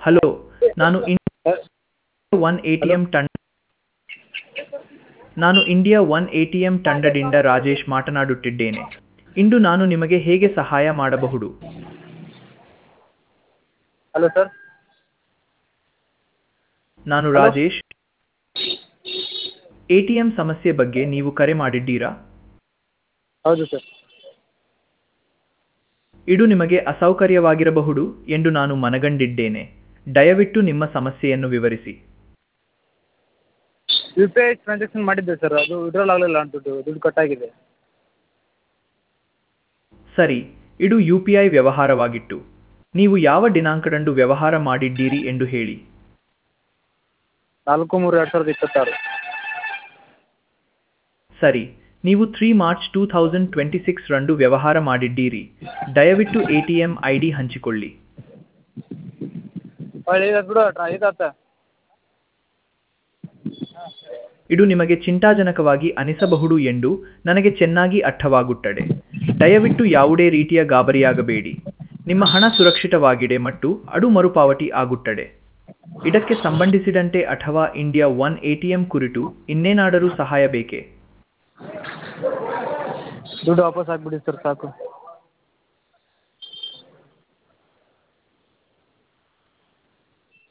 hello ನಾನು India one A T M ತಂಡ ನಾನು India one A T M ತಂಡದಿಂದ ರಾಜೇಶ್ ಮಾತನಾಡುತ್ತಿದ್ದೇನೆ ಇಂದು ನಾನು ನಿಮಗೆ ಹೇಗೆ ಸಹಾಯ ಮಾಡಬಹುದು ಹಲೋ ಸರ್ ನಾನು ರಾಜೇಶ್ ಎ ಟಿ ಎಂ ಸಮಸ್ಯೆ ಬಗ್ಗೆ ನೀವು ಕರೆ ಮಾಡಿದ್ದೀರಾ ಹೌದು ಸರ್ ಇದು ನಿಮಗೆ ಅಸೌಕರ್ಯವಾಗಿರಬಹುದು ಎಂದು ನಾನು ಮನಗಂಡಿದ್ದೇನೆ ದಯವಿಟ್ಟು ನಿಮ್ಮ ಸಮಸ್ಯೆಯನ್ನು ವಿವರಿಸಿ ಯು ಪಿ ಐ ಟ್ರಾನ್ಸಾಕ್ಷನ್ ಮಾಡಿದ್ದೆ ಸರ್ ಅದು ವಿಡ್ರಾಲ್ ಆಗಲಿಲ್ಲ ಅಂತ ದುಡ್ಡು ದುಡ್ಡು ಕಟ್ಟಾಗಿದೆ ಸರಿ ಇದು ಯು ಪಿ ಐ ವ್ಯವಹಾರವಾಗಿತ್ತು ನೀವು ಯಾವ ದಿನಾಂಕದಂದು ವ್ಯವಹಾರ ಮಾಡಿದ್ದೀರಿ ಎಂದು ಹೇಳಿ ನಾಲ್ಕು ಮೂರು ಎರಡು ಸಾವಿರದ ಇಪ್ಪತ್ತಾರು ಸರಿ ನೀವು three March two thousand twenty six ರಂದು ವ್ಯವಹಾರ ಮಾಡಿದ್ದೀರಿ ದಯವಿಟ್ಟು A T M I D ಹಂಚಿಕೊಳ್ಳಿ ಇದು ಬಿಡು ಇದಾತ ಇದು ನಿಮಗೆ ಚಿಂತಾಜನಕವಾಗಿ ಅನಿಸಬಹುದು ಎಂದು ನನಗೆ ಚೆನ್ನಾಗಿ ಅರ್ಥವಾಗುತ್ತದೆ ದಯವಿಟ್ಟು ಯಾವುದೇ ರೀತಿಯ ಗಾಬರಿಯಾಗಬೇಡಿ ನಿಮ್ಮ ಹಣ ಸುರಕ್ಷಿತವಾಗಿದೆ ಮತ್ತು ಅದು ಮರುಪಾವತಿ ಆಗುತ್ತದೆ ಇದಕ್ಕೆ ಸಂಬಂಧಿಸಿದಂತೆ ಅಥವಾ India one A T M ಕುರಿತು ಇನ್ನೇನಾದರೂ ಸಹಾಯ ಬೇಕೇ ದುಡ್ಡು ವಾಪಸ್ ಹಾಕ್ಬಿಡಿ ಸರ್ ಸಾಕು